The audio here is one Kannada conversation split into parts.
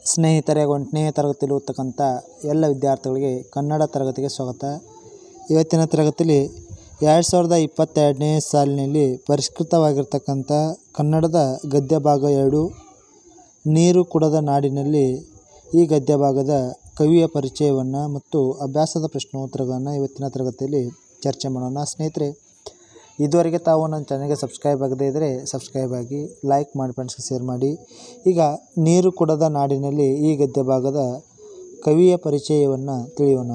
ಸ್ನೇಹಿತರೆ ಒಂಟನೇ ತರಗತಿಯಲ್ಲಿ ಓದ್ತಕ್ಕಂಥ ಎಲ್ಲ ವಿದ್ಯಾರ್ಥಿಗಳಿಗೆ ಕನ್ನಡ ತರಗತಿಗೆ ಸ್ವಾಗತ ಇವತ್ತಿನ ತರಗತಿಯಲ್ಲಿ ಎರಡು ಸಾವಿರದ ಇಪ್ಪತ್ತೆರಡನೇ ಸಾಲಿನಲ್ಲಿ ಪರಿಷ್ಕೃತವಾಗಿರ್ತಕ್ಕಂಥ ಕನ್ನಡದ ಗದ್ಯ ಭಾಗ ಎರಡು ನೀರು ಕುಡದ ನಾಡಿನಲ್ಲಿ ಈ ಗದ್ಯ ಭಾಗದ ಕವಿಯ ಪರಿಚಯವನ್ನು ಮತ್ತು ಅಭ್ಯಾಸದ ಪ್ರಶ್ನೋತ್ತರಗಳನ್ನು ಇವತ್ತಿನ ತರಗತಿಯಲ್ಲಿ ಚರ್ಚೆ ಮಾಡೋಣ ಸ್ನೇಹಿತರೆ ಇದುವರೆಗೆ ತಾವು ನನ್ನ ಚಾನಲ್ಗೆ ಸಬ್ಸ್ಕ್ರೈಬ್ ಆಗದೇ ಇದ್ದರೆ ಸಬ್ಸ್ಕ್ರೈಬ್ ಆಗಿ ಲೈಕ್ ಮಾಡಿ ಫ್ರೆಂಡ್ಸ್ಗೆ ಶೇರ್ ಮಾಡಿ ಈಗ ನೀರು ಕುಡದ ನಾಡಿನಲ್ಲಿ ಈ ಗದ್ಯ ಭಾಗದ ಕವಿಯ ಪರಿಚಯವನ್ನು ತಿಳಿಯೋಣ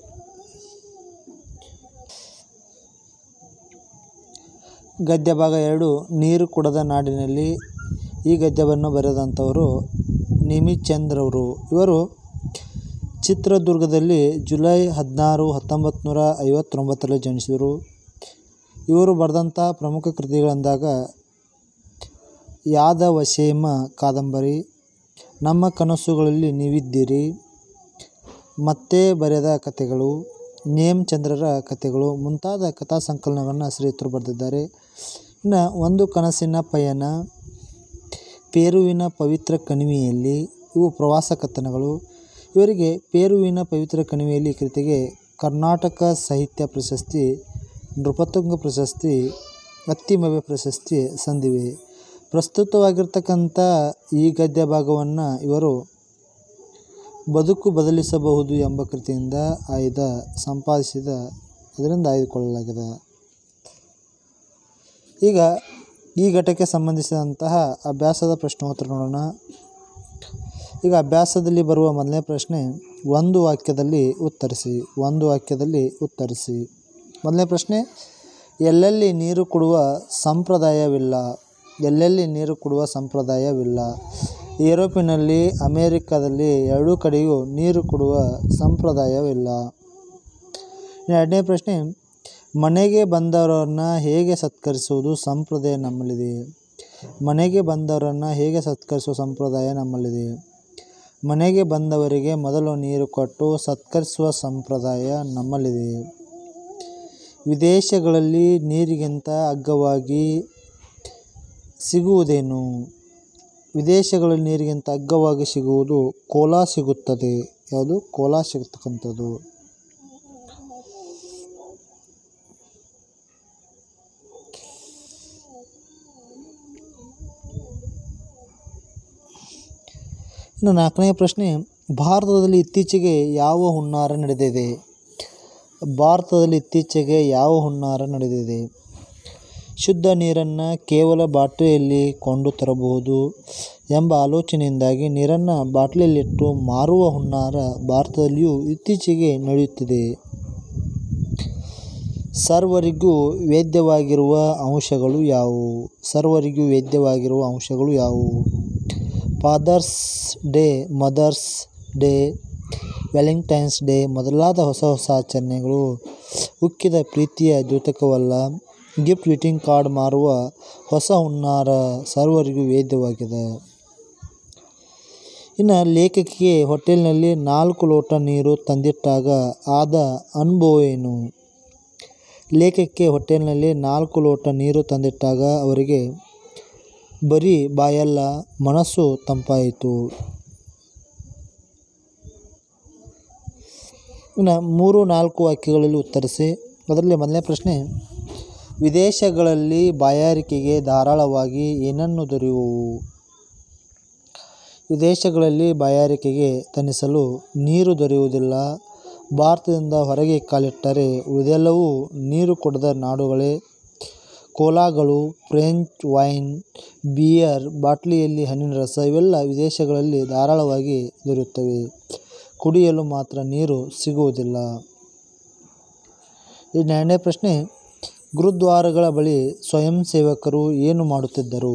ಗದ್ಯ ಭಾಗ ಎರಡು ನೀರು ಕುಡದ ನಾಡಿನಲ್ಲಿ ಈ ಗದ್ಯವನ್ನು ಬರೆದಂಥವರು ನಿಮಿಚಂದ್ರವರು ಇವರು ಚಿತ್ರದುರ್ಗದಲ್ಲಿ ಜುಲೈ ಹದಿನಾರು ಹತ್ತೊಂಬತ್ತು ನೂರ ಐವತ್ತೊಂಬತ್ತರಲ್ಲಿ ಜನಿಸಿದರು ಇವರು ಬರೆದಂಥ ಪ್ರಮುಖ ಕೃತಿಗಳೆಂದಾಗ ಯಾದವಶೇಮ ಕಾದಂಬರಿ ನಮ್ಮ ಕನಸುಗಳಲ್ಲಿ ನೀವಿದ್ದೀರಿ ಮತ್ತೆ ಬರೆದ ಕಥೆಗಳು ನೇಮಚಂದ್ರರ ಕಥೆಗಳು ಮುಂತಾದ ಕಥಾ ಸಂಕಲನಗಳನ್ನು ಶ್ರೀಯುತರು ಬರೆದಿದ್ದಾರೆ ಇನ್ನು ಒಂದು ಕನಸಿನ ಪಯಣ ಪೇರುವಿನ ಪವಿತ್ರ ಕಣಿವೆಯಲ್ಲಿ ಇವು ಪ್ರವಾಸ ಕಥನಗಳು ಇವರಿಗೆ ಪೇರುವಿನ ಪವಿತ್ರ ಕಣಿವೆಯಲ್ಲಿ ಕೃತಿಗೆ ಕರ್ನಾಟಕ ಸಾಹಿತ್ಯ ಪ್ರಶಸ್ತಿ ನೃಪತುಂಗ ಪ್ರಶಸ್ತಿ ಅತ್ತಿಮವೆ ಪ್ರಶಸ್ತಿ ಸಂದಿವೆ ಪ್ರಸ್ತುತವಾಗಿರ್ತಕ್ಕಂಥ ಈ ಗದ್ಯ ಭಾಗವನ್ನು ಇವರು ಬದುಕು ಬದಲಿಸಬಹುದು ಎಂಬ ಕೃತಿಯಿಂದ ಆಯ್ದ ಸಂಪಾದಿಸಿದ ಅದರಿಂದ ಆಯ್ದುಕೊಳ್ಳಲಾಗಿದೆ ಈಗ ಈ ಘಟಕ್ಕೆ ಸಂಬಂಧಿಸಿದಂತಹ ಅಭ್ಯಾಸದ ಪ್ರಶ್ನೋತ್ತರ ನೋಡೋಣ ಈಗ ಅಭ್ಯಾಸದಲ್ಲಿ ಬರುವ ಮೊದಲನೇ ಪ್ರಶ್ನೆ ಒಂದು ವಾಕ್ಯದಲ್ಲಿ ಉತ್ತರಿಸಿ ಒಂದು ವಾಕ್ಯದಲ್ಲಿ ಉತ್ತರಿಸಿ ಮೊದಲನೇ ಪ್ರಶ್ನೆ ಎಲ್ಲೆಲ್ಲಿ ನೀರು ಕೊಡುವ ಸಂಪ್ರದಾಯವಿಲ್ಲ ಎಲ್ಲೆಲ್ಲಿ ನೀರು ಕೊಡುವ ಸಂಪ್ರದಾಯವಿಲ್ಲ ಯುರೋಪಿನಲ್ಲಿ ಅಮೇರಿಕಾದಲ್ಲಿ ಎರಡೂ ಕಡೆಯೂ ನೀರು ಕೊಡುವ ಸಂಪ್ರದಾಯವಿಲ್ಲ ಎರಡನೇ ಪ್ರಶ್ನೆ ಮನೆಗೆ ಬಂದವರನ್ನು ಹೇಗೆ ಸತ್ಕರಿಸುವುದು ಸಂಪ್ರದಾಯ ನಮ್ಮಲ್ಲಿದೆ ಮನೆಗೆ ಬಂದವರನ್ನು ಹೇಗೆ ಸತ್ಕರಿಸುವ ಸಂಪ್ರದಾಯ ನಮ್ಮಲ್ಲಿದೆ ಮನೆಗೆ ಬಂದವರಿಗೆ ಮೊದಲು ನೀರು ಕೊಟ್ಟು ಸತ್ಕರಿಸುವ ಸಂಪ್ರದಾಯ ನಮ್ಮಲ್ಲಿದೆ ವಿದೇಶಗಳಲ್ಲಿ ನೀರಿಗಿಂತ ಅಗ್ಗವಾಗಿ ಸಿಗುವುದೇನು ವಿದೇಶಗಳಲ್ಲಿ ನೀರಿಗಿಂತ ಅಗ್ಗವಾಗಿ ಸಿಗುವುದು ಕೋಲಾ ಸಿಗುತ್ತದೆ ಯಾವುದು ಕೋಲಾ ಸಿಗತಕ್ಕಂಥದ್ದು ಇನ್ನು ನಾಲ್ಕನೇ ಪ್ರಶ್ನೆ ಭಾರತದಲ್ಲಿ ಇತ್ತೀಚೆಗೆ ಯಾವ ಹುನ್ನಾರ ನಡೆದಿದೆ ಭಾರತದಲ್ಲಿ ಇತ್ತೀಚೆಗೆ ಯಾವ ಹುನ್ನಾರ ನಡೆದಿದೆ ಶುದ್ಧ ನೀರನ್ನು ಕೇವಲ ಬಾಟಲಿಯಲ್ಲಿ ಕೊಂಡು ತರಬಹುದು ಎಂಬ ಆಲೋಚನೆಯಿಂದಾಗಿ ನೀರನ್ನು ಬಾಟಲಿಯಲ್ಲಿಟ್ಟು ಮಾರುವ ಹುನ್ನಾರ ಭಾರತದಲ್ಲಿಯೂ ಇತ್ತೀಚೆಗೆ ನಡೆಯುತ್ತಿದೆ ಸರ್ವರಿಗೂ ವೇದ್ಯವಾಗಿರುವ ಅಂಶಗಳು ಯಾವುವು ಸರ್ವರಿಗೂ ವೇದ್ಯವಾಗಿರುವ ಅಂಶಗಳು ಯಾವುವು father's day mother's day Valentine's day ಮೊದಲಾದ ಹೊಸ ಹೊಸ ಆಚರಣೆಗಳು ಉಕ್ಕಿದ ಪ್ರೀತಿಯ ದ್ಯೋತಕವಲ್ಲ ಗಿಫ್ಟ್ ಗ್ರೀಟಿಂಗ್ ಕಾರ್ಡ್ ಮಾರುವ ಹೊಸ ಹುನ್ನಾರ ಸರ್ವರಿಗೂ ವೇದ್ಯವಾಗಿದೆ ಇನ್ನು ಲೇಖಕಿಗೆ ಹೋಟೆಲ್ನಲ್ಲಿ ನಾಲ್ಕು ಲೋಟ ನೀರು ತಂದಿಟ್ಟಾಗ ಆದ ಅನುಭವ ಏನು ಲೇಖಕಿಗೆ ಹೋಟೆಲ್ನಲ್ಲಿ ನಾಲ್ಕು ಲೋಟ ನೀರು ತಂದಿಟ್ಟಾಗ ಅವರಿಗೆ ಬರೀ ಬಾಯಲ್ಲ ಮನಸ್ಸು ತಂಪಾಯಿತು ಇನ್ನು ಮೂರು ನಾಲ್ಕು ವಾಕ್ಯಗಳಲ್ಲಿ ಉತ್ತರಿಸಿ ಅದರಲ್ಲಿ ಮೊದಲನೇ ಪ್ರಶ್ನೆ ವಿದೇಶಗಳಲ್ಲಿ ಬಾಯಾರಿಕೆಗೆ ಧಾರಾಳವಾಗಿ ಏನನ್ನು ದೊರೆಯುವವು ವಿದೇಶಗಳಲ್ಲಿ ಬಾಯಾರಿಕೆಗೆ ತಣಿಸಲು ನೀರು ದೊರೆಯುವುದಿಲ್ಲ ಭಾರತದಿಂದ ಹೊರಗೆ ಕಾಲಿಟ್ಟರೆ ಉಳಿದೆಲ್ಲವೂ ನೀರು ಕೊಡದ ನಾಡುಗಳೇ ಕೋಲಾಗಳು ಫ್ರೆಂಚ್ ವೈನ್ ಬಿಯರ್ ಬಾಟ್ಲಿಯಲ್ಲಿ ಹಣ್ಣಿನ ರಸ ಇವೆಲ್ಲ ವಿದೇಶಗಳಲ್ಲಿ ಧಾರಾಳವಾಗಿ ದೊರೆಯುತ್ತವೆ ಕುಡಿಯಲು ಮಾತ್ರ ನೀರು ಸಿಗುವುದಿಲ್ಲ ಈ ಎರಡನೇ ಪ್ರಶ್ನೆ ಗುರುದ್ವಾರಗಳ ಬಳಿ ಸ್ವಯಂ ಸೇವಕರು ಏನು ಮಾಡುತ್ತಿದ್ದರು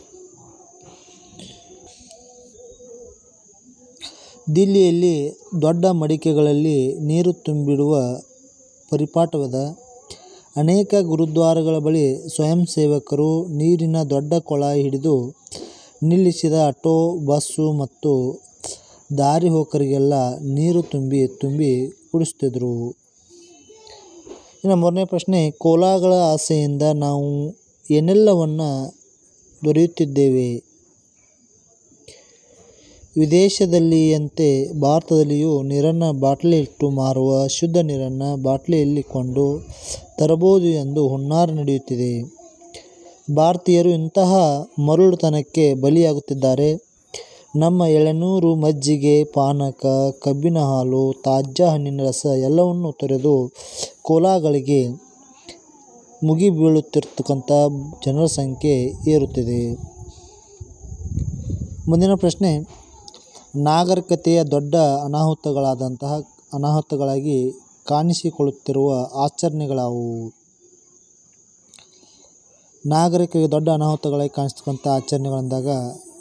ದಿಲ್ಲಿಯಲ್ಲಿ ದೊಡ್ಡ ಮಡಿಕೆಗಳಲ್ಲಿ ನೀರು ತುಂಬಿಡುವ ಪರಿಪಾಠವಿದೆ ಅನೇಕ ಗುರುದ್ವಾರಗಳ ಬಳಿ ಸ್ವಯಂ ಸೇವಕರು ನೀರಿನ ದೊಡ್ಡ ಕೊಳಾಯಿ ಹಿಡಿದು ನಿಲ್ಲಿಸಿದ ಆಟೋ ಬಸ್ಸು ಮತ್ತು ದಾರಿ ಹೋಕರಿಗೆಲ್ಲ ನೀರು ತುಂಬಿ ತುಂಬಿ ಕುಡಿಸ್ತಿದ್ರು ಇನ್ನು ಮೂರನೇ ಪ್ರಶ್ನೆ ಕೋಲಾಗಳ ಆಸೆಯಿಂದ ನಾವು ಏನೆಲ್ಲವನ್ನು ದೊರೆಯುತ್ತಿದ್ದೇವೆ ವಿದೇಶದಲ್ಲಿಯಂತೆ ಭಾರತದಲ್ಲಿಯೂ ನೀರನ್ನು ಬಾಟಲಿಯಿಟ್ಟು ಮಾರುವ ಶುದ್ಧ ನೀರನ್ನು ಬಾಟಲಿಯಲ್ಲಿ ಕೊಂಡು ತರಬಹುದು ಎಂದು ಹುನ್ನಾರ ನಡೆಯುತ್ತಿದೆ. ಭಾರತೀಯರು ಇಂತಹ ಮರುಳುತನಕ್ಕೆ ಬಲಿಯಾಗುತ್ತಿದ್ದಾರೆ. ನಮ್ಮ ಎಳನೀರು, ಮಜ್ಜಿಗೆ, ಪಾನಕ, ಕಬ್ಬಿನ ಹಾಲು, ತಾಜಾ ಹಣ್ಣಿನ ರಸ ಎಲ್ಲವನ್ನೂ ತೊರೆದು ಕೋಲಾಗಳಿಗೆ ಮುಗಿಬೀಳುತ್ತಿರತಕ್ಕಂಥ ಜನರ ಸಂಖ್ಯೆ ಏರುತ್ತಿದೆ. ಮುಂದಿನ ಪ್ರಶ್ನೆ ನಾಗರಿಕತೆಯ ದೊಡ್ಡ ಅನಾಹುತಗಳಾದಂತಹ ಅನಾಹುತಗಳಾಗಿ ಕಾಣಿಸಿಕೊಳ್ಳುತ್ತಿರುವ ಆಚರಣೆಗಳಾವುವು? ನಾಗರಿಕತೆಗೆ ದೊಡ್ಡ ಅನಾಹುತಗಳಾಗಿ ಕಾಣಿಸ್ತಕ್ಕಂಥ ಆಚರಣೆಗಳಂದಾಗ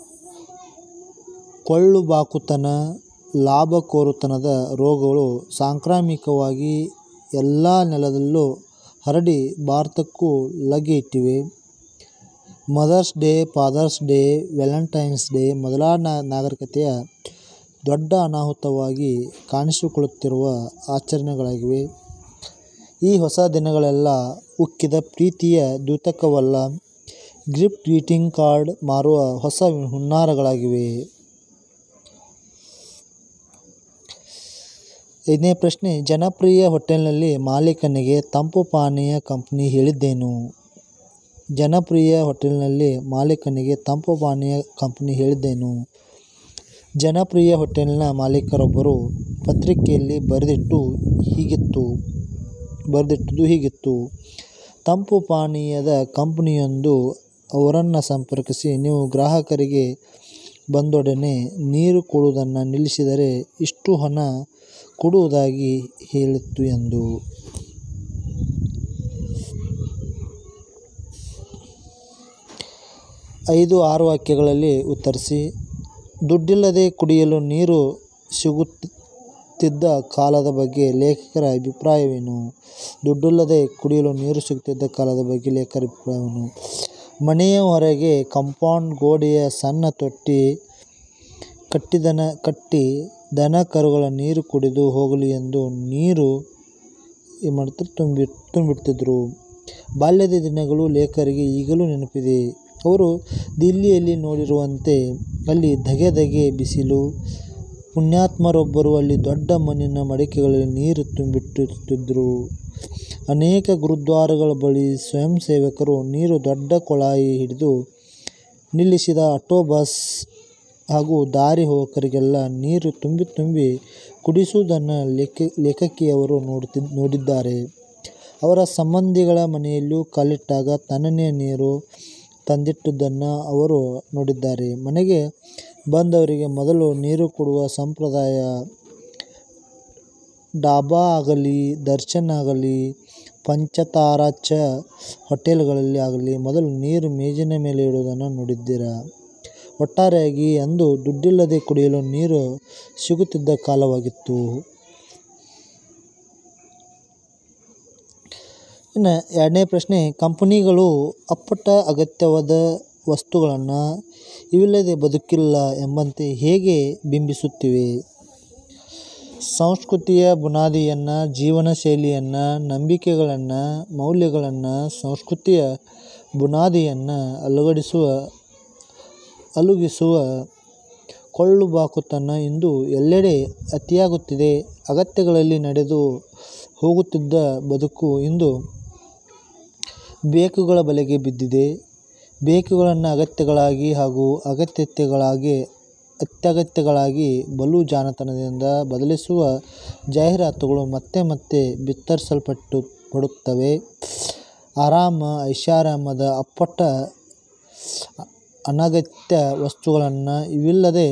ಕೊಳ್ಳುಬಾಕುತನ, ಲಾಭಕೋರತನದ ರೋಗಗಳು ಸಾಂಕ್ರಾಮಿಕವಾಗಿ ಎಲ್ಲ ನೆಲದಲ್ಲೂ ಹರಡಿ ಭಾರತಕ್ಕೂ ಲಗ್ಗೆ ಇಟ್ಟಿವೆ. Mother's day, father's day, Valentine's day ಮೊದಲಾದ ನಾಗರಿಕತೆಯ ದೊಡ್ಡ ಅನಾಹುತವಾಗಿ ಕಾಣಿಸಿಕೊಳ್ಳುತ್ತಿರುವ ಆಚರಣೆಗಳಾಗಿವೆ. ಈ ಹೊಸ ದಿನಗಳೆಲ್ಲ ಉಕ್ಕಿದ ಪ್ರೀತಿಯ ದ್ಯೋತಕವಲ್ಲ, ಗಿಫ್ಟ್ ಗ್ರೀಟಿಂಗ್ ಕಾರ್ಡ್ ಮಾರುವ ಹೊಸ ಹುನ್ನಾರಗಳಾಗಿವೆ. ಐದನೇ ಪ್ರಶ್ನೆ ಜನಪ್ರಿಯ ಹೋಟೆಲಿನ ಮಾಲೀಕನಿಗೆ ತಂಪು ಪಾನೀಯ ಕಂಪನಿ ಹೇಳಿದ್ದೇನು? ಜನಪ್ರಿಯ ಹೋಟೆಲಿನ ಮಾಲೀಕನಿಗೆ ತಂಪು ಪಾನೀಯ ಕಂಪನಿ ಹೇಳಿದ್ದೇನು? ಜನಪ್ರಿಯ ಹೋಟೆಲಿನ ಮಾಲೀಕರೊಬ್ಬರು ಪತ್ರಿಕೆಯಲ್ಲಿ ಬರೆದಿಟ್ಟುದು ಹೀಗಿತ್ತು: ತಂಪು ಪಾನೀಯದ ಕಂಪನಿಯೊಂದು ಅವರನ್ನು ಸಂಪರ್ಕಿಸಿ, ನೀವು ಗ್ರಾಹಕರಿಗೆ ಬಂದೊಡನೆ ನೀರು ಕೊಡುವುದನ್ನು ನಿಲ್ಲಿಸಿದರೆ ಇಷ್ಟು ಹಣ ಕೊಡುವುದಾಗಿ ಹೇಳಿತು ಎಂದು. ಐದು ಆರು ವಾಕ್ಯಗಳಲ್ಲಿ ಉತ್ತರಿಸಿ. ದುಡ್ಡಿಲ್ಲದೆ ಕುಡಿಯಲು ನೀರು ಸಿಗುತ್ತಿದ್ದ ಕಾಲದ ಬಗ್ಗೆ ಲೇಖಕರ ಅಭಿಪ್ರಾಯವೇನು? ದುಡ್ಡಿಲ್ಲದೆ ಕುಡಿಯಲು ನೀರು ಸಿಗುತ್ತಿದ್ದ ಕಾಲದ ಬಗ್ಗೆ ಲೇಖಕರ ಅಭಿಪ್ರಾಯವೇನು? ಮನೆಯ ಹೊರಗೆ ಕಾಂಪೌಂಡ್ ಗೋಡೆಗೆ ಸಣ್ಣ ತೊಟ್ಟಿ ಕಟ್ಟಿ ದನ ಕರುಗಳು ನೀರು ಕುಡಿದು ಹೋಗಲಿ ಎಂದು ನೀರು ತುಂಬಿಡುತ್ತಿದ್ದರು. ಬಾಲ್ಯದ ದಿನಗಳು ಲೇಖಕರಿಗೆ ಈಗಲೂ ನೆನಪಿದೆ. ಅವರು ದಿಲ್ಲಿಯಲ್ಲಿ ನೋಡಿರುವಂತೆ ಅಲ್ಲಿ ಧಗೆ ಧಗೆ ಬಿಸಿಲು. ಪುಣ್ಯಾತ್ಮರೊಬ್ಬರು ಅಲ್ಲಿ ದೊಡ್ಡ ಮಣ್ಣಿನ ಮಡಕೆಗಳಲ್ಲಿ ನೀರು ತುಂಬಿಡುತ್ತಿದ್ದರು. ಅನೇಕ ಗುರುದ್ವಾರಗಳ ಬಳಿ ಸ್ವಯಂಸೇವಕರು ನೀರು ದೊಡ್ಡ ಕೊಳಾಯಿ ಹಿಡಿದು ನಿಲ್ಲಿಸಿದ ಆಟೋ, ಬಸ್ ಹಾಗೂ ದಾರಿ ಹೋಕರಿಗೆಲ್ಲ ನೀರು ತುಂಬಿ ತುಂಬಿ ಕುಡಿಸುವುದನ್ನು ಲೇಖಕಿಯವರು ನೋಡಿದ್ದಾರೆ. ಅವರ ಸಂಬಂಧಿಗಳ ಮನೆಯಲ್ಲೂ ಕಾಲಿಟ್ಟಾಗ ತಣ್ಣನೆಯ ನೀರು ತಂದಿಟ್ಟುದನ್ನು ಅವರು ನೋಡಿದ್ದಾರೆ. ಮನೆಗೆ ಬಂದವರಿಗೆ ಮೊದಲು ನೀರು ಕೊಡುವ ಸಂಪ್ರದಾಯ ಡಾಬಾ ಆಗಲಿ, ದರ್ಶನ್ ಆಗಲಿ, ಪಂಚತಾರಾಂಚ ಹೋಟೆಲುಗಳಲ್ಲಿ ಆಗಲಿ ಮೊದಲು ನೀರು ಮೇಜಿನ ಮೇಲೆ ಇಡುವುದನ್ನು ನೋಡಿದ್ದೀರಾ? ಒಟ್ಟಾರೆಯಾಗಿ ಅಂದು ದುಡ್ಡಿಲ್ಲದೆ ಕುಡಿಯಲು ನೀರು ಸಿಗುತ್ತಿದ್ದ ಕಾಲವಾಗಿತ್ತು. ಇನ್ನು ಎರಡನೇ ಪ್ರಶ್ನೆ ಕಂಪನಿಗಳು ಅಪ್ಪಟ ಅಗತ್ಯವಾದ ವಸ್ತುಗಳನ್ನು ಇವಿಲ್ಲದೆ ಬದುಕಿಲ್ಲ ಎಂಬಂತೆ ಹೇಗೆ ಬಿಂಬಿಸುತ್ತಿವೆ? ಸಂಸ್ಕೃತಿಯ ಬುನಾದಿಯನ್ನು, ಜೀವನಶೈಲಿಯನ್ನು, ನಂಬಿಕೆಗಳನ್ನು, ಮೌಲ್ಯಗಳನ್ನು ಸಂಸ್ಕೃತಿಯ ಬುನಾದಿಯನ್ನು ಅಲುಗಿಸುವ ಕೊಳ್ಳುಬಾಕುತನ ಇಂದು ಎಲ್ಲೆಡೆ ಅತಿಯಾಗುತ್ತಿದೆ. ಅಗತ್ಯಗಳಲ್ಲಿ ನಡೆದು ಹೋಗುತ್ತಿದ್ದ ಬದುಕು ಇಂದು ಬೇಕಾಗಳ ಬಲೆಗೆ ಬಿದ್ದಿದೆ. ಬೇಕಾಗಳನ್ನು ಅಗತ್ಯಗಳಾಗಿ ಹಾಗೂ ಅತ್ಯಗತ್ಯಗಳಾಗಿ ಬಲು ಜಾಣತನದಿಂದ ಬದಲಿಸುವ ಜಾಹೀರಾತುಗಳು ಮತ್ತೆ ಮತ್ತೆ ಬಿತ್ತರಿಸಲ್ಪಡುತ್ತವೆ. ಆರಾಮ, ಐಷಾರಾಮದ ಅಪ್ಪಟ ಅನಗತ್ಯ ವಸ್ತುಗಳನ್ನು ಇವಿಲ್ಲದೆ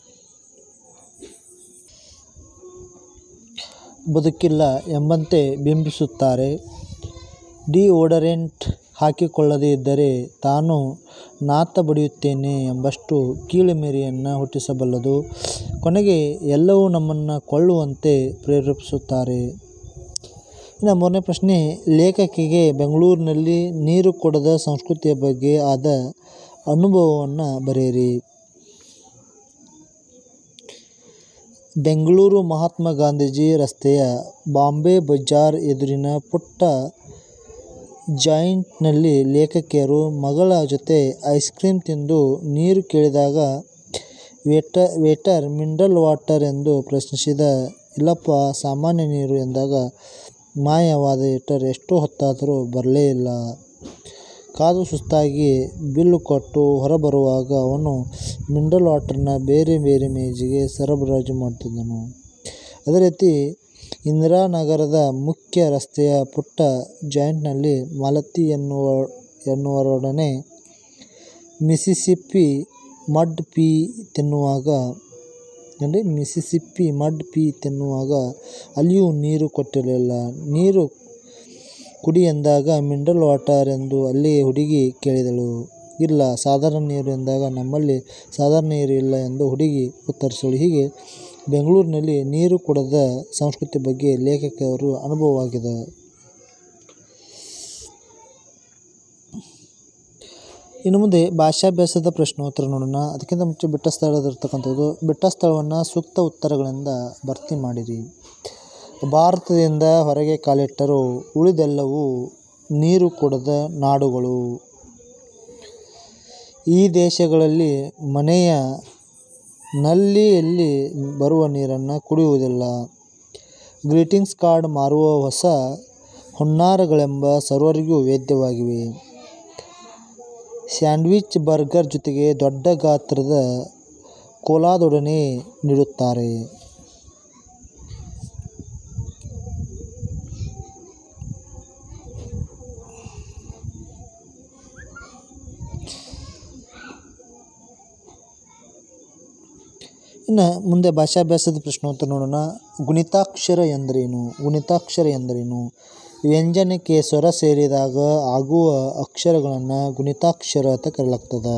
ಬದುಕಿಲ್ಲ ಎಂಬಂತೆ ಬಿಂಬಿಸುತ್ತಾರೆ. ಡಿಯೋಡರೆಂಟ್ ಹಾಕಿಕೊಳ್ಳದೆ ಇದ್ದರೆ ತಾನು ನಾತ ಬಡಿಯುತ್ತೇನೆ ಎಂಬಷ್ಟು ಕೀಳರಿಮೆಯನ್ನು ಹುಟ್ಟಿಸಬಲ್ಲದು. ಕೊನೆಗೆ ಎಲ್ಲವೂ ನಮ್ಮನ್ನು ಕೊಳ್ಳುವಂತೆ ಪ್ರೇರೇಪಿಸುತ್ತಾರೆ. ಇನ್ನು ಮೂರನೇ ಪ್ರಶ್ನೆ ಲೇಖಕಿಗೆ ಬೆಂಗಳೂರಿನಲ್ಲಿ ನೀರು ಕೊಡದ ಸಂಸ್ಕೃತಿಯ ಬಗ್ಗೆ ಆದ ಅನುಭವವನ್ನು ಬರೆಯಿರಿ. ಬೆಂಗಳೂರು ಮಹಾತ್ಮ ಗಾಂಧಿ ರಸ್ತೆಯ ಬಾಂಬೆ ಬಜಾರ್ ಎದುರಿನ ಪುಟ್ಟ ಜಾಯಿಂಟ್ನಲ್ಲಿ ಲೇಖಕಿಯರು ಮಗಳ ಜೊತೆ ಐಸ್ ಕ್ರೀಮ್ ತಿಂದು ನೀರು ಕೇಳಿದಾಗ ವೇಟ ವೇಟರ್ ಮಿನರಲ್ ವಾಟರ್ ಎಂದು ಪ್ರಶ್ನಿಸಿದ ಇಲ್ಲಪ್ಪ ಸಾಮಾನ್ಯ ನೀರು ಎಂದಾಗ ಮಾಯವಾದ ವೇಟರ್ ಎಷ್ಟು ಹೊತ್ತಾದರೂ ಬರಲೇ ಇಲ್ಲ ಕಾದು ಸುಸ್ತಾಗಿ ಬಿಲ್ಲು ಕೊಟ್ಟು ಹೊರಬರುವಾಗ ಅವನು ಮಿನರಲ್ ವಾಟರ್ನ ಬೇರೆ ಬೇರೆ ಮೇಜಿಗೆ ಸರಬರಾಜು ಮಾಡುತ್ತಿದ್ದನು ಅದೇ ರೀತಿ ಇಂದಿರಾನಗರದ ಮುಖ್ಯ ರಸ್ತೆಯ ಪುಟ್ಟ ಜಾಯಿಂಟ್ನಲ್ಲಿ ಮಾಲತಿ ಎನ್ನುವ ಎನ್ನುವರೊಡನೆ ಮಿಸಿಸಿಪ್ಪಿ ಮಡ್ ಪೀ ತಿನ್ನುವಾಗ ಅಂದರೆ ಮಿಸಿಸಿಪ್ಪಿ ಮಡ್ ಪೀ ತಿನ್ನುವಾಗ ಅಲ್ಲಿಯೂ ನೀರು ಕೊಟ್ಟಿರಲಿಲ್ಲ ನೀರು ಕುಡಿ ಎಂದಾಗ ಮಿನರಲ್ ವಾಟರ್ ಎಂದು ಅಲ್ಲಿ ಹುಡುಗಿ ಕೇಳಿದಳು ಇಲ್ಲ ಸಾಧಾರಣ ನೀರು ಎಂದಾಗ ನಮ್ಮಲ್ಲಿ ಸಾಧಾರಣ ನೀರು ಇಲ್ಲ ಎಂದು ಹುಡುಗಿ ಉತ್ತರಿಸಿದಳು ಹೀಗೆ ಬೆಂಗಳೂರಿನಲ್ಲಿ ನೀರು ಕುಡದ ಸಂಸ್ಕೃತಿ ಬಗ್ಗೆ ಲೇಖಕಿಯವರು ಅನುಭವವಾಗಿದೆ ಇನ್ನು ಮುಂದೆ ಭಾಷಾಭ್ಯಾಸದ ಪ್ರಶ್ನೋತ್ತರ ನೋಡೋಣ ಅದಕ್ಕಿಂತ ಮುಂಚೆ ಬಿಟ್ಟ ಸ್ಥಳದಿರ್ತಕ್ಕಂಥದ್ದು ಬಿಟ್ಟ ಸ್ಥಳವನ್ನು ಸೂಕ್ತ ಉತ್ತರಗಳಿಂದ ಭರ್ತಿ ಮಾಡಿರಿ ಭಾರತದಿಂದ ಹೊರಗೆ ಕಾಲಿಟ್ಟರು ಉಳಿದೆಲ್ಲವೂ ನೀರು ಕುಡದ ನಾಡುಗಳು ಈ ದೇಶಗಳಲ್ಲಿ ಮನೆಯ ನಲ್ಲಿಯಲ್ಲಿ ಬರುವ ನೀರನ್ನು ಕುಡಿಯುವುದಿಲ್ಲ ಗ್ರೀಟಿಂಗ್ಸ್ ಕಾರ್ಡ್ ಮಾರುವ ಹೊಸ ಹುನ್ನಾರಗಳೆಂಬ ಸರ್ವರಿಗೂ ವೇದ್ಯವಾಗಿವೆ ಸ್ಯಾಂಡ್ವಿಚ್ ಬರ್ಗರ್ ಜೊತೆಗೆ ದೊಡ್ಡ ಗಾತ್ರದ ಕೋಲಾದೊಡನೆ ನೀಡುತ್ತಾರೆ ಇನ್ನು ಮುಂದೆ ಭಾಷಾಭ್ಯಾಸದ ಪ್ರಶ್ನೋತ್ತರ ನೋಡೋಣ ಗುಣಿತಾಕ್ಷರ ಎಂದರೇನು ಗುಣಿತಾಕ್ಷರ ಎಂದರೇನು ವ್ಯಂಜನಕ್ಕೆ ಸ್ವರ ಸೇರಿದಾಗ ಆಗುವ ಅಕ್ಷರಗಳನ್ನು ಗುಣಿತಾಕ್ಷರ ಅಂತ ಕರೆಯಲಾಗ್ತದೆ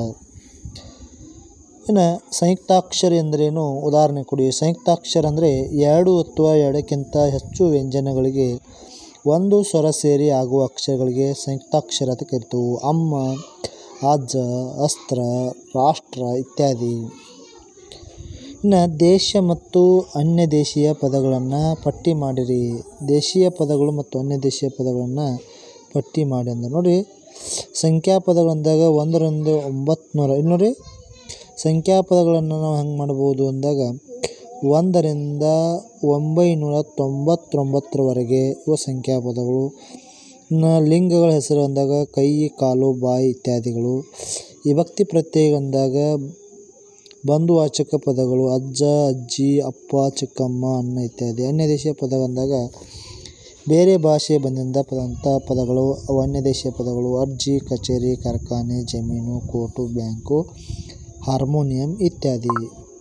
ಇನ್ನು ಸಂಯುಕ್ತಾಕ್ಷರ ಎಂದರೇನು ಉದಾಹರಣೆ ಕೊಡಿ ಸಂಯುಕ್ತಾಕ್ಷರ ಅಂದರೆ ಎರಡು ಅಥವಾ ಎರಡಕ್ಕಿಂತ ಹೆಚ್ಚು ವ್ಯಂಜನಗಳಿಗೆ ಒಂದು ಸ್ವರ ಸೇರಿ ಆಗುವ ಅಕ್ಷರಗಳಿಗೆ ಸಂಯುಕ್ತಾಕ್ಷರ ಅಂತ ಕರಿತೇವೆ ಅಮ್ಮ ಅಜ್ಜ ಅಸ್ತ್ರ ರಾಷ್ಟ್ರ ಇತ್ಯಾದಿ ಇನ್ನು ದೇಶ ಮತ್ತು ಅನ್ಯ ದೇಶೀಯ ಪದಗಳನ್ನು ಪಟ್ಟಿ ಮಾಡಿರಿ ದೇಶೀಯ ಪದಗಳು ಮತ್ತು ಅನ್ಯ ದೇಶೀಯ ಪದಗಳನ್ನು ಪಟ್ಟಿ ಮಾಡಿ ಅಂದ ನೋಡಿ ಸಂಖ್ಯಾ ಪದಗಳಂದಾಗ ಒಂದರಿಂದ ಒಂಬತ್ತು ನೂರ ಇಲ್ಲಿ ನೋಡಿ ಸಂಖ್ಯಾ ಪದಗಳನ್ನು ನಾವು ಹೆಂಗೆ ಮಾಡ್ಬೋದು ಅಂದಾಗ ಒಂದರಿಂದ ಒಂಬೈನೂರ ತೊಂಬತ್ತೊಂಬತ್ತರವರೆಗೆ ಇವು ಸಂಖ್ಯಾ ಪದಗಳು ಇನ್ನು ಲಿಂಗಗಳ ಹೆಸರು ಅಂದಾಗ ಕೈ ಕಾಲು ಬಾಯಿ ಇತ್ಯಾದಿಗಳು ವಿಭಕ್ತಿ ಪ್ರತ್ಯಯ ಅಂದಾಗ ಬಂಧುವಾಚಕ ಪದಗಳು ಅಜ್ಜ ಅಜ್ಜಿ ಅಪ್ಪ ಚಿಕ್ಕಮ್ಮ ಅಣ್ಣ ಇತ್ಯಾದಿ ಅನ್ಯ ದೇಶೀಯ ಪದ ಅಂದಾಗ ಬೇರೆ ಭಾಷೆ ಬಂದಿಂದ ಪದಂಥ ಪದಗಳು ಅವು ಅನ್ಯ ದೇಶೀಯ ಪದಗಳು ಅರ್ಜಿ ಕಚೇರಿ ಕಾರ್ಖಾನೆ ಜಮೀನು ಕೋರ್ಟು ಬ್ಯಾಂಕು ಹಾರ್ಮೋನಿಯಂ ಇತ್ಯಾದಿ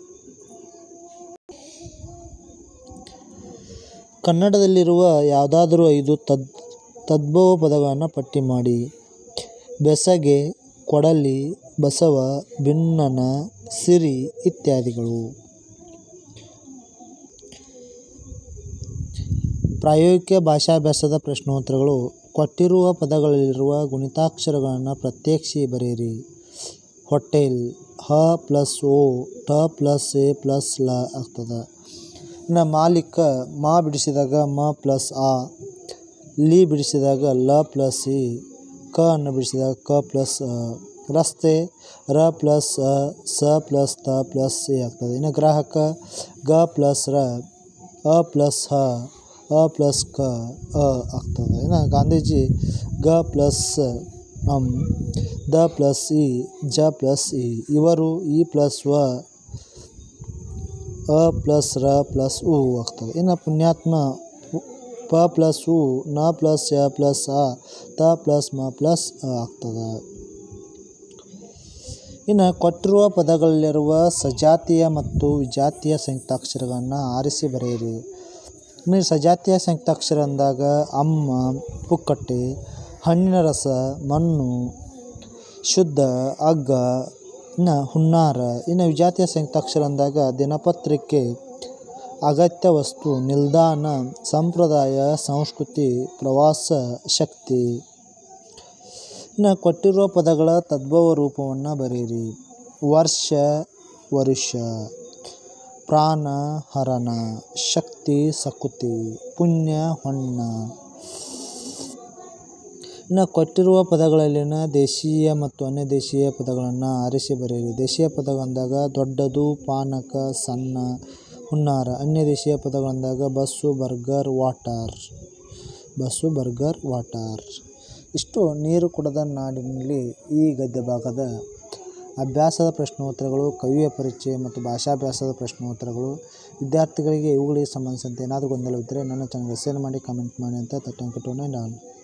ಕನ್ನಡದಲ್ಲಿರುವ ಯಾವುದಾದರೂ ಐದು ತದ್ ತದ್ಭವ ಪದಗಳನ್ನು ಪಟ್ಟಿ ಮಾಡಿ ಬೆಸಗೆ ಕೊಡಲಿ ಬಸವ ಭಿನ್ನನ ಸಿರಿ ಇತ್ಯಾದಿಗಳು ಪ್ರಾಯೋಗಿಕ ಭಾಷಾಭ್ಯಾಸದ ಪ್ರಶ್ನೋತ್ತರಗಳು ಕೊಟ್ಟಿರುವ ಪದಗಳಲ್ಲಿರುವ ಗುಣಿತಾಕ್ಷರಗಳನ್ನು ಪ್ರತ್ಯೇಕಿಸಿ ಬರೆಯಿರಿ ಹೋಟೆಲ್ ಹ ಪ್ಲಸ್ ಓ ಟ ಪ್ಲಸ್ ಎ ಪ್ಲಸ್ ಲ ಆಗ್ತದೆ ಇನ್ನು ಮಾಲೀಕ ಮಾ ಬಿಡಿಸಿದಾಗ ಮ ಪ್ಲಸ್ ಆ ಲಿ ಬಿಡಿಸಿದಾಗ ಲ ಪ್ಲಸ್ ಇ ಕ ಅನ್ನು ಬಿಡಿಸಿದಾಗ ಕ ಪ್ಲಸ್ ಅ ರಸ್ತೆ ರ ಪ್ಲಸ್ ಅ ಸ ಪ್ಲಸ್ ತ ಪ್ಲಸ್ ಎ ಆಗ್ತದೆ ಇನ್ನು ಗ್ರಾಹಕ ಗ ಪ್ಲಸ್ ರ ಅ ಪ್ಲಸ್ ಹ ಅ ಪ್ಲಸ್ ಕ ಅ ಆಗ್ತದೆ ಇನ್ನು ಗಾಂಧೀಜಿ ಗ ಪ್ಲಸ್ ಅಂ ದ ಪ್ಲಸ್ ಇ ಜ ಪ್ಲಸ್ ಇ ಇವರು ಇ ಪ್ಲಸ್ ವ ಅ ಪ್ಲಸ್ ರ ಪ್ಲಸ್ ಉ ಆಗ್ತದೆ ಇನ್ನು ಪುಣ್ಯಾತ್ಮ ಪ ಪ್ಲಸ್ ಉ ನ ಪ್ಲಸ್ ಯ ಪ್ಲಸ್ ಆ ತ ಪ್ಲಸ್ ಮ ಪ್ಲಸ್ ಅ ಆಗ್ತದೆ ಇನ್ನು ಕೊಟ್ಟಿರುವ ಪದಗಳಲ್ಲಿರುವ ಸಜಾತಿಯ ಮತ್ತು ವಿಜಾತಿಯ ಸಂಯುಕ್ತಾಕ್ಷರಗಳನ್ನು ಆರಿಸಿ ಬರೆಯಿರಿ ಇನ್ನು ಸಜಾತಿಯ ಸಂಯುಕ್ತಾಕ್ಷರ ಅಂದಾಗ ಅಮ್ಮ ಪುಕ್ಕಟ್ಟೆ ಹಣ್ಣಿನ ರಸ ಮಣ್ಣು ಶುದ್ಧ ಹಗ್ಗ ಇನ್ನು ಹುನ್ನಾರ ಇನ್ನು ವಿಜಾತಿಯ ಸಂಯುಕ್ತಾಕ್ಷರ ಅಂದಾಗ ದಿನಪತ್ರಿಕೆ ಅಗತ್ಯ ವಸ್ತು ನಿಲ್ದಾಣ ಸಂಪ್ರದಾಯ ಸಂಸ್ಕೃತಿ ಪ್ರವಾಸ ಶಕ್ತಿ ಇನ್ನು ಕೊಟ್ಟಿರುವ ಪದಗಳ ತದ್ಭವ ರೂಪವನ್ನು ಬರೆಯಿರಿ ವರ್ಷ ವರುಷ ಪ್ರಾಣ ಹರಣ ಶಕ್ತಿ ಸಕುತಿ ಪುಣ್ಯ ಹೊನ್ನ ಇನ್ನು ಕೊಟ್ಟಿರುವ ಪದಗಳಲ್ಲಿನ ದೇಶೀಯ ಮತ್ತು ಅನ್ಯದೇಶೀಯ ಪದಗಳನ್ನು ಆರಿಸಿ ಬರೆಯಿರಿ ದೇಶೀಯ ಪದಗಳಂದಾಗ ದೊಡ್ಡದು ಪಾನಕ ಸಣ್ಣ ಹುನ್ನಾರ ಅನ್ಯದೇಶೀಯ ಪದಗಳಂದಾಗ bus burger water bus burger water ಇಷ್ಟು ನೀರು ಕುಡದ ನಾಡಿನಲ್ಲಿ ಈ ಗದ್ಯ ಭಾಗದ ಅಭ್ಯಾಸದ ಪ್ರಶ್ನೋತ್ತರಗಳು ಕವಿಯ ಪರಿಚಯ ಮತ್ತು ಭಾಷಾಭ್ಯಾಸದ ಪ್ರಶ್ನೋತ್ತರಗಳು ವಿದ್ಯಾರ್ಥಿಗಳಿಗೆ ಇವುಗಳಿಗೆ ಸಂಬಂಧಿಸಿದಂತೆ ಏನಾದರೂ ಗೊಂದಲವಿದ್ದರೆ ನನ್ನ ಚಾನಲ್ಗೆ ಶೇರ್ ಮಾಡಿ ಕಮೆಂಟ್ ಮಾಡಿ ಅಂತ ತಟ್ಟಂಕಿಟ್ಟು ನಾನು